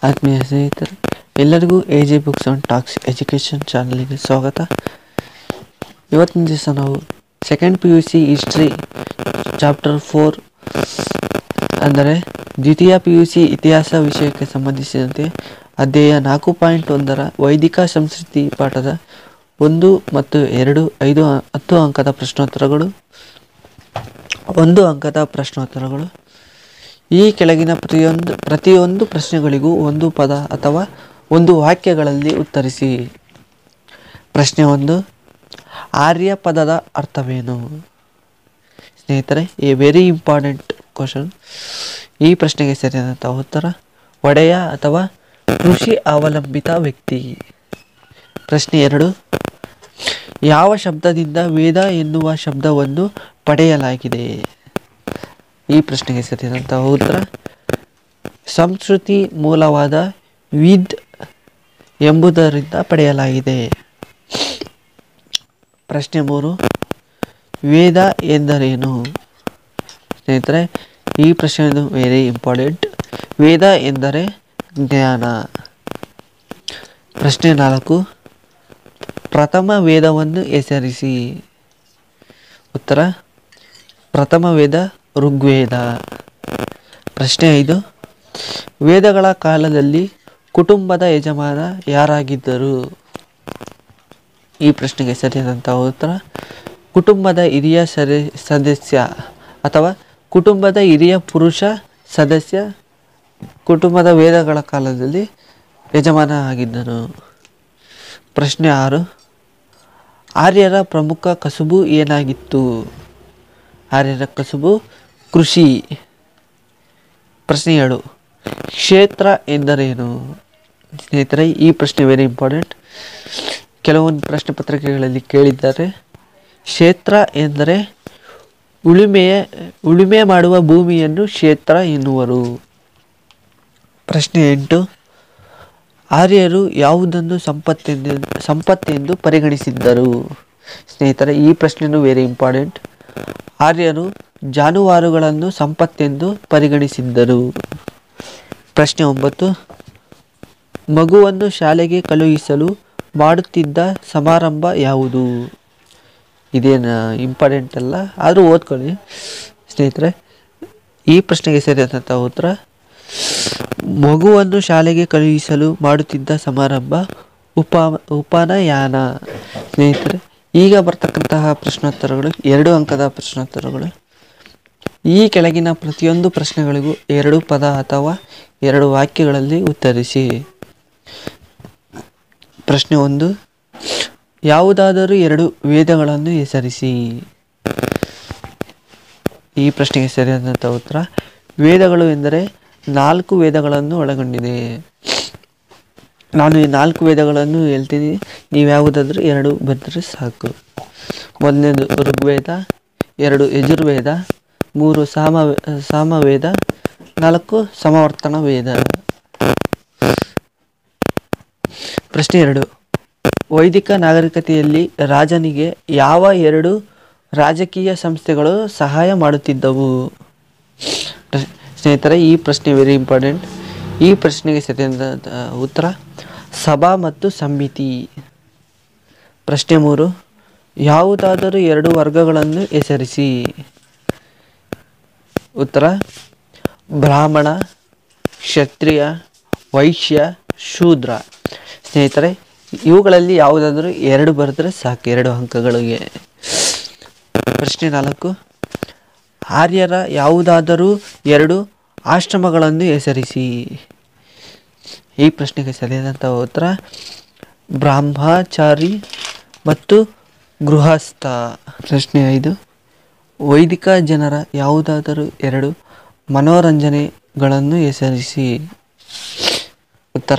ಆತ್ಮೀಯ ಸ್ನೇಹಿತರೆ ಎಲ್ಲರಿಗೂ A J books on talks education ಚಾನಲ್ಗೆ ಸ್ವಾಗತ ಇವತ್ತಿನ ದಿವಸ ನಾವು second P U C history chapter four ಅಂದರೆ ದ್ವಿತೀಯ ಪಿ ಯು ಸಿ ಇತಿಹಾಸ ವಿಷಯಕ್ಕೆ ಸಂಬಂಧಿಸಿದಂತೆ ಅಧ್ಯಾಯ ನಾಲ್ಕು ಪಾಯಿಂಟ್ ಒಂದರ ವೈದಿಕ ಸಂಸ್ಕೃತಿ ಪಾಠದ ಒಂದು ಮತ್ತು ಎರಡು ಐದು ಅ- ಹತ್ತು ಅಂಕದ ಪ್ರಶ್ನೋತ್ತರಗಳು ಒಂದು ಅಂಕದ ಪ್ರಶ್ನೋತ್ತರಗಳು ಈ ಕೆಳಗಿನ ಪ್ರತಿಯೊಂದು ಪ್ರತಿಯೊಂದು ಪ್ರಶ್ನೆಗಳಿಗೂ ಒಂದು ಪದ ಅಥವಾ ಒಂದು ವಾಕ್ಯಗಳಲ್ಲಿ ಉತ್ತರಿಸಿ ಪ್ರಶ್ನೆ ಒಂದು ಆರ್ಯ ಪದದ ಅರ್ಥವೇನು ಸ್ನೇಹಿತರೆ ಎ ವೆರಿ ಇಂಪಾರ್ಟೆಂಟ್ ಕ್ವಶನ್ ಈ ಪ್ರಶ್ನೆಗೆ ಸರಿಯಾದಂಥ ಉತ್ತರ ಒಡೆಯ ಅಥವಾ ಕೃಷಿ ಅವಲಂಬಿತ ವ್ಯಕ್ತಿ ಪ್ರಶ್ನೆ ಎರಡು ಯಾವ ಶಬ್ದದಿಂದ ವೇದ ಎನ್ನುವ ಶಬ್ದವನ್ನು ಪಡೆಯಲಾಗಿದೆ ಈ ಪ್ರಶ್ನೆಗೆ ಸರಿಯಾದಂತಹ ಉತ್ತರ ಸಂಸ್ಕೃತಿ ಮೂಲವಾದ ವಿದ್ ಎಂಬುದರಿಂದ ಪಡೆಯಲಾಗಿದೆ ಪ್ರಶ್ನೆ ಮೂರು ವೇದ ಎಂದರೇನು ಸ್ನೇಹಿತರೆ ಈ ಪ್ರಶ್ನೆ ವೆರಿ ಇಂಪಾರ್ಟೆಂಟ್ ವೇದ ಎಂದರೆ ಜ್ಞಾನ ಪ್ರಶ್ನೆ ನಾಲ್ಕು ಪ್ರಥಮ ವೇದವನ್ನು ಹೆಸರಿಸಿ ಉತ್ತರ ಪ್ರಥಮ ವೇದ ಋಗ್ವೇದ ಪ್ರಶ್ನೆ ಐದು ವೇದಗಳ ಕಾಲದಲ್ಲಿ ಕುಟುಂಬದ ಯಜಮಾನ ಯಾರಾಗಿದ್ದರು ಈ ಪ್ರಶ್ನೆಗೆ ಸರಿಯಾದಂಥ ಉತ್ತರ ಕುಟುಂಬದ ಹಿರಿಯ ಸರಿ ಸದಸ್ಯ ಅಥವಾ ಕುಟುಂಬದ ಹಿರಿಯ ಪುರುಷ ಸದಸ್ಯ ಕುಟುಂಬದ ವೇದಗಳ ಕಾಲದಲ್ಲಿ ಯಜಮಾನ ಆಗಿದ್ದನು ಪ್ರಶ್ನೆ ಆರು ಆರ್ಯರ ಪ್ರಮುಖ ಕಸುಬು ಏನಾಗಿತ್ತು ಆರ್ಯರ ಕಸುಬು ಕೃಷಿ ಪ್ರಶ್ನೆ ಏಳು ಕ್ಷೇತ್ರ ಎಂದರೇನು ಸ್ನೇಹಿತರೆ ಈ ಪ್ರಶ್ನೆ ವೆರಿ ಇಂಪಾರ್ಟೆಂಟ್ ಕೆಲವೊಂದು ಪ್ರಶ್ನೆ ಪತ್ರಿಕೆಗಳಲ್ಲಿ ಕೇಳಿದ್ದಾರೆ ಕ್ಷೇತ್ರ ಎಂದರೆ ಉಳುಮೆಯ ಉಳುಮೆ ಮಾಡುವ ಭೂಮಿಯನ್ನು ಕ್ಷೇತ್ರ ಎನ್ನುವರು ಪ್ರಶ್ನೆ ಎಂಟು ಆರ್ಯರು ಯಾವುದನ್ನು ಸಂಪತ್ತೆಂದು ಸಂಪತ್ತೆಂದು ಪರಿಗಣಿಸಿದ್ದರು ಸ್ನೇಹಿತರೆ ಈ ಪ್ರಶ್ನೆಯೂ ವೆರಿ ಇಂಪಾರ್ಟೆಂಟ್ ಆರ್ಯರು ಜಾನುವಾರುಗಳನ್ನು ಸಂಪತ್ತೆಂದು ಪರಿಗಣಿಸಿದ್ದರು ಪ್ರಶ್ನೆ ಒಂಬತ್ತು ಮಗುವನ್ನು ಶಾಲೆಗೆ ಕಳುಹಿಸಲು ಮಾಡುತ್ತಿದ್ದ ಸಮಾರಂಭ ಯಾವುದು ಇದೇನು ಇಂಪಾರ್ಟೆಂಟ್ ಅಲ್ಲ ಆದರೂ ಓದ್ಕೊಳ್ಳಿ ಸ್ನೇಹಿತರೆ ಈ ಪ್ರಶ್ನೆಗೆ ಸೇರಿದಂಥ ಉತ್ತರ ಮಗುವನ್ನು ಶಾಲೆಗೆ ಕಳುಹಿಸಲು ಮಾಡುತ್ತಿದ್ದ ಸಮಾರಂಭ ಉಪ ಉಪನಯಾನ ಸ್ನೇಹಿತರೆ ಈಗ ಬರ್ತಕ್ಕಂತಹ ಪ್ರಶ್ನೋತ್ತರಗಳು ಎರಡು ಅಂಕದ ಪ್ರಶ್ನೋತ್ತರಗಳು ಈ ಕೆಳಗಿನ ಪ್ರತಿಯೊಂದು ಪ್ರಶ್ನೆಗಳಿಗೂ ಎರಡು ಪದ ಅಥವಾ ಎರಡು ವಾಕ್ಯಗಳಲ್ಲಿ ಉತ್ತರಿಸಿ ಪ್ರಶ್ನೆ ಒಂದು ಯಾವುದಾದರೂ ಎರಡು ವೇದಗಳನ್ನು ಹೆಸರಿಸಿ ಈ ಪ್ರಶ್ನೆಗೆ ಸರಿಯಾದಂಥ ಉತ್ತರ ವೇದಗಳು ಎಂದರೆ ನಾಲ್ಕು ವೇದಗಳನ್ನು ಒಳಗೊಂಡಿದೆ ನಾನು ಈ ನಾಲ್ಕು ವೇದಗಳನ್ನು ಹೇಳ್ತೀನಿ ನೀವು ಯಾವುದಾದ್ರೂ ಎರಡು ಬಂದರೆ ಸಾಕು ಮೊದಲನೇದು ಋಗ್ವೇದ ಎರಡು ಯಜುರ್ವೇದ ಮೂರು ಸಾಮ ಸಾಮವೇದ ನಾಲ್ಕು ಸಮವರ್ತನ ವೇದ ಪ್ರಶ್ನೆ ಎರಡು ವೈದಿಕ ನಾಗರಿಕತೆಯಲ್ಲಿ ರಾಜನಿಗೆ ಯಾವ ಎರಡು ರಾಜಕೀಯ ಸಂಸ್ಥೆಗಳು ಸಹಾಯ ಮಾಡುತ್ತಿದ್ದವು ಪ್ರ- ಸ್ನೇಹಿತರೆ ಈ ಪ್ರಶ್ನೆ ವೆರಿ ಇಂಪಾರ್ಟೆಂಟ್ ಈ ಪ್ರಶ್ನೆಗೆ ಸರಿಯಾದ ಉತ್ತರ ಸಭಾ ಮತ್ತು ಸಮಿತಿ ಪ್ರಶ್ನೆ ಮೂರು ಯಾವುದಾದರೂ ಎರಡು ವರ್ಗಗಳನ್ನು ಹೆಸರಿಸಿ ಉತ್ತರ ಬ್ರಾಹ್ಮಣ ಕ್ಷತ್ರಿಯ ವೈಶ್ಯ ಶೂದ್ರ ಸ್ನೇಹಿತರೆ ಇವುಗಳಲ್ಲಿ ಯಾವುದಾದರೂ ಎರಡು ಬರೆದ್ರೆ ಸಾಕು ಎರಡು ಅಂಕಗಳಿಗೆ ಪ್ರಶ್ನೆ ನಾಲ್ಕು ಆರ್ಯರ ಯಾವುದಾದರೂ ಎರಡು ಆಶ್ರಮಗಳನ್ನು ಹೆಸರಿಸಿ ಈ ಪ್ರಶ್ನೆಗೆ ಸರಿಯಾದಂಥ ಉತ್ತರ ಬ್ರಹ್ಮಚಾರಿ ಮತ್ತು ಗೃಹಸ್ಥ ಪ್ರಶ್ನೆ ಐದು ವೈದಿಕ ಜನರ ಯಾವುದಾದರೂ ಎರಡು ಮನೋರಂಜನೆಗಳನ್ನು ಹೆಸರಿಸಿ ಉತ್ತರ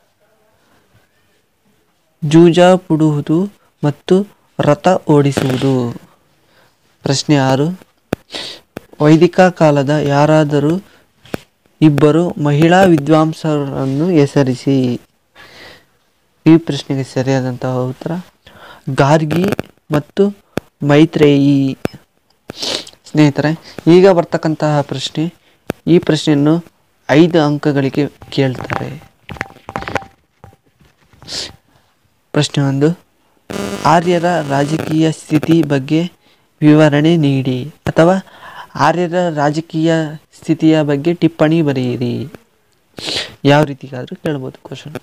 ಜೂಜಾಪುಡುವುದು ಮತ್ತು ರಥ ಓಡಿಸುವುದು ಪ್ರಶ್ನೆ ಆರು ವೈದಿಕ ಕಾಲದ ಯಾರಾದರೂ ಇಬ್ಬರು ಮಹಿಳಾ ವಿದ್ವಾಂಸರನ್ನು ಹೆಸರಿಸಿ ಈ ಪ್ರಶ್ನೆಗೆ ಸರಿಯಾದಂತಹ ಉತ್ತರ ಗಾರ್ಗಿ ಮತ್ತು ಮೈತ್ರೇಯಿ ಸ್ನೇಹಿತರೆ ಈಗ ಬರ್ತಕ್ಕಂತಹ ಪ್ರಶ್ನೆ ಈ ಪ್ರಶ್ನೆಯನ್ನು ಐದು ಅಂಕಗಳಿಗೆ ಕೇಳ್ತಾರೆ ಪ್ರಶ್ನೆ ಒಂದು ಆರ್ಯರ ರಾಜಕೀಯ ಸ್ಥಿತಿ ಬಗ್ಗೆ ವಿವರಣೆ ನೀಡಿ ಅಥವಾ ಆರ್ಯರ ರಾಜಕೀಯ ಸ್ಥಿತಿಯ ಬಗ್ಗೆ ಟಿಪ್ಪಣಿ ಬರೆಯಿರಿ ಯಾವ ರೀತಿಗಾದರೂ ಕೇಳ್ಬೋದು ಕ್ವಶನ್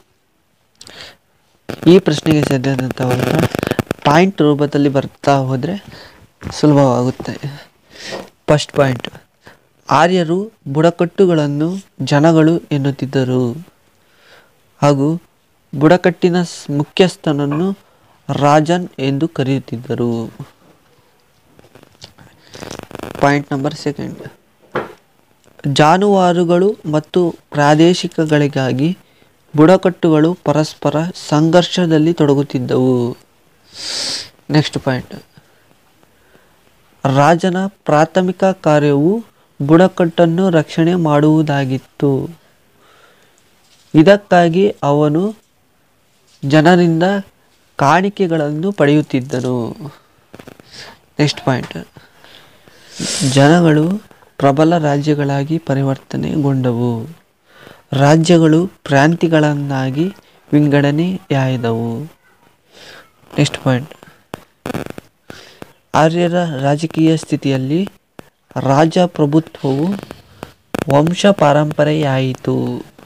ಈ ಪ್ರಶ್ನೆಗೆ ಸರಿಯಾದಂಥ ಉತ್ತರ ಪಾಯಿಂಟ್ ರೂಪದಲ್ಲಿ ಬರ್ತಾ ಹೋದರೆ ಸುಲಭವಾಗುತ್ತೆ ಫಸ್ಟ್ ಪಾಯಿಂಟ್ ಆರ್ಯರು ಬುಡಕಟ್ಟುಗಳನ್ನು ಜನಗಳು ಎನ್ನುತ್ತಿದ್ದರು ಹಾಗೂ ಬುಡಕಟ್ಟಿನ ಸ್- ಮುಖ್ಯಸ್ಥನನ್ನು ರಾಜನ್ ಎಂದು ಕರೆಯುತ್ತಿದ್ದರು ಪಾಯಿಂಟ್ ನಂಬರ್ ಸೆಕೆಂಡ್ ಜಾನುವಾರುಗಳು ಮತ್ತು ಪ್ರಾದೇಶಿಕಗಳಿಗಾಗಿ ಬುಡಕಟ್ಟುಗಳು ಪರಸ್ಪರ ಸಂಘರ್ಷದಲ್ಲಿ ತೊಡಗುತ್ತಿದ್ದವು ನೆಕ್ಸ್ಟ್ ಪಾಯಿಂಟ್ ರಾಜನ ಪ್ರಾಥಮಿಕ ಕಾರ್ಯವು ಬುಡಕಟ್ಟನ್ನು ರಕ್ಷಣೆ ಮಾಡುವುದಾಗಿತ್ತು ಇದಕ್ಕಾಗಿ ಅವನು ಜನರಿಂದ ಕಾಣಿಕೆಗಳನ್ನು ಪಡೆಯುತ್ತಿದ್ದನು ನೆಕ್ಸ್ಟ್ ಪಾಯಿಂಟ್ ಜನಗಳು ಪ್ರಬಲ ರಾಜ್ಯಗಳಾಗಿ ಪರಿವರ್ತನೆಗೊಂಡವು ರಾಜ್ಯಗಳು ಪ್ರಾಂತ್ಯಗಳನ್ನಾಗಿ ವಿಂಗಡಣೆಯಾದವು ನೆಕ್ಸ್ಟ್ ಪಾಯಿಂಟ್ ಆರ್ಯರ ರಾಜಕೀಯ ಸ್ಥಿತಿಯಲ್ಲಿ ರಾಜಪ್ರಭುತ್ವವು ವಂಶ ಪಾರಂಪರೆಯಾಯಿತು